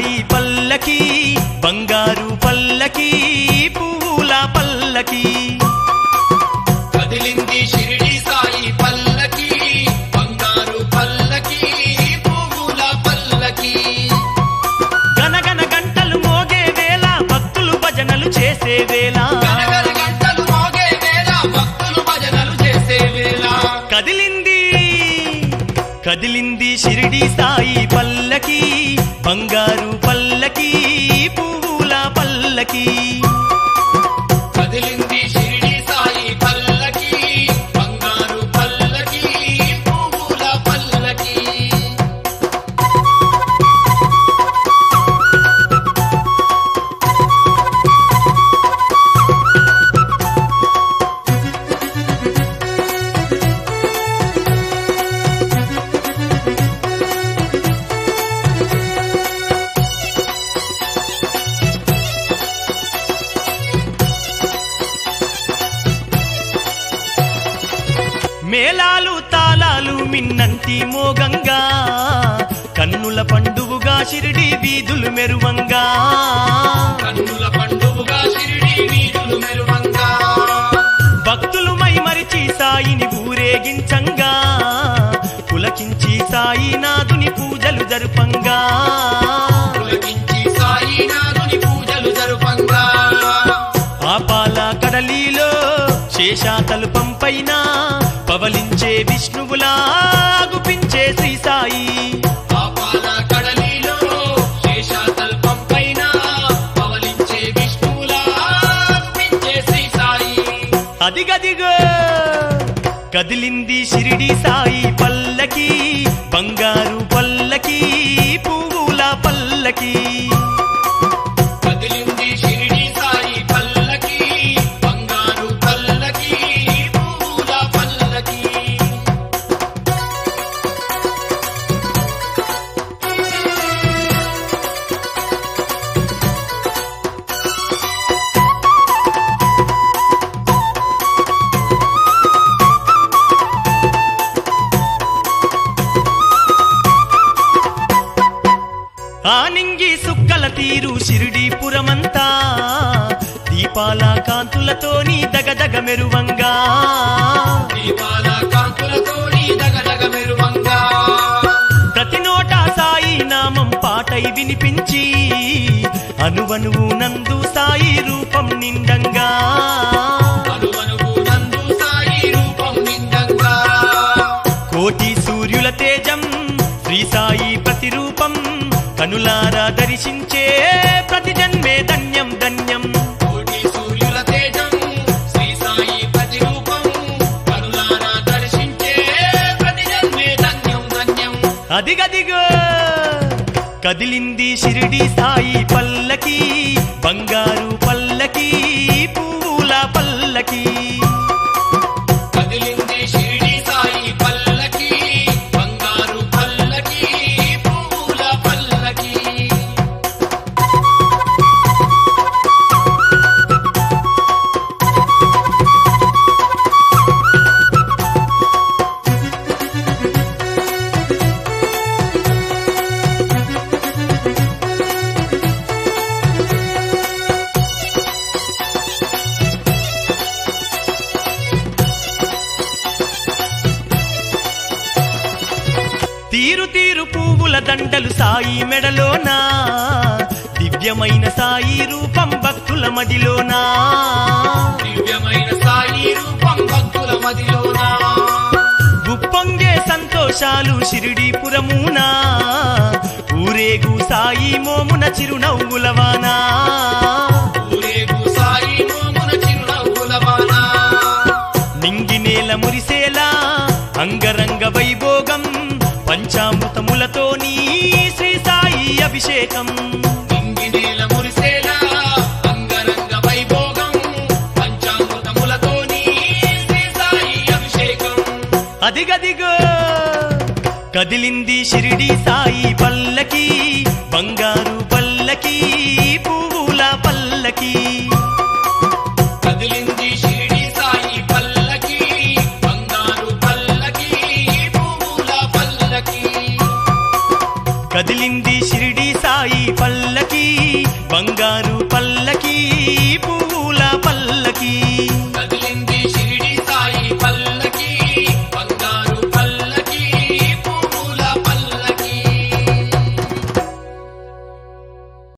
సాయి పల్లకి బంగారు పల్లకి పూల పల్లకి కదిలింది షిరిడి సాయి పల్లకి బంగారు పల్లకి పువ్వుల పల్లకి గనగన గంటలు మోగే వేళ భక్తులు భజనలు చేసే వేళ గనగన గంటలు మోగే వేళ భక్తులు భజనలు చేసే వేళ కదిలింది కదిలింది షిరిడి సాయి పల్లకి బంగారు పల్లకి పూల పల్లకి కదిలింది షిరిడి సాయి పల్లకి బంగారు పల్లకి పువ్వుల పల్లకి మేళాలు తాళాలు మిన్నంటి మోగంగా కన్నుల పండువుగా షిరిడి వీధులు మెరువంగా కన్నుల పండుగగా షిరిడి వీధులు మెరువంగా భక్తులు మై మరిచి సాయిని ఊరేగించంగా పులకించి సాయినాథుని పూజలు జరుపంగా పులకించి సాయినాథుని పూజలు జరుపంగా ఆపాల కడలిలో శేషాతల్పం పైన పవలించే విష్ణువులా గుపించే శ్రీ సాయి పాపాల కడలిలో శేషాతల్పం పైన పవలించే విష్ణువులా అర్పించే శ్రీ సాయి అదిగదిగో కదిలింది షిరిడి సాయి పల్లకి బంగారు పల్లకి పువ్వుల పల్లకి కదిలింది షిరిడి సాయి పల్లకి బంగారు పల్లకి పువ్వుల పల్లకి ఆనింగి సుక్కల తీరు షిరిడి పురమంతా దీపాల కాంతులతోని దగదగ మెరువంగా దీపాల కాంతులతోని దగదగ మెరువంగా ప్రతి నోట సాయి నామం పాటై వినిపించి అనువనువు నందు సాయి రూపం నిండంగా అనువనువు నందు సాయి రూపం నిండంగా కోటి సూర్యుల తేజం శ్రీ సాయి ప్రతిరూపం కనులారా దర్శించే ప్రతి జన్మే ధన్యం ధన్యం కోటి సూర్యుల తేజం శ్రీ సాయి ప్రతిరూపం కరుణారా దర్శించే ప్రతి జన్మే ధన్యం ధన్యం అదిగదిగో కదిలింది షిరిడి సాయి పల్లకి బంగారు పల్లకి పూల పల్లకి కదిలింది షిరిడి సాయి పల్లకి బంగారు పల్లకి పువ్వుల పల్లకి తీరు తీరు పువ్వుల దండలు సాయి మెడలోనా దివ్యమైన సాయి రూపం భక్తుల మదిలోనా దివ్యమైన సాయి రూపం భక్తుల మదిలోనా గుప్పొంగే సంతోషాలు షిరిడీపురమునా ఊరేగు సాయి మోమున చిరునవ్వులవానా ఊరేగు సాయి మోమున చిరునవ్వులవానా నింగి నేల మురిసేలా అంగరంగ వైభోగం పంచామృతములతోని శ్రీ సాయి అభిషేకం నింగినేల మురిసేలా అంగరంగ వైభోగం పంచామృతములతోని శ్రీ సాయి అభిషేకం అదిగదిగో కదిలింది షిరిడి సాయి పల్లకి బంగారు పల్లకి పువ్వుల పల్లకి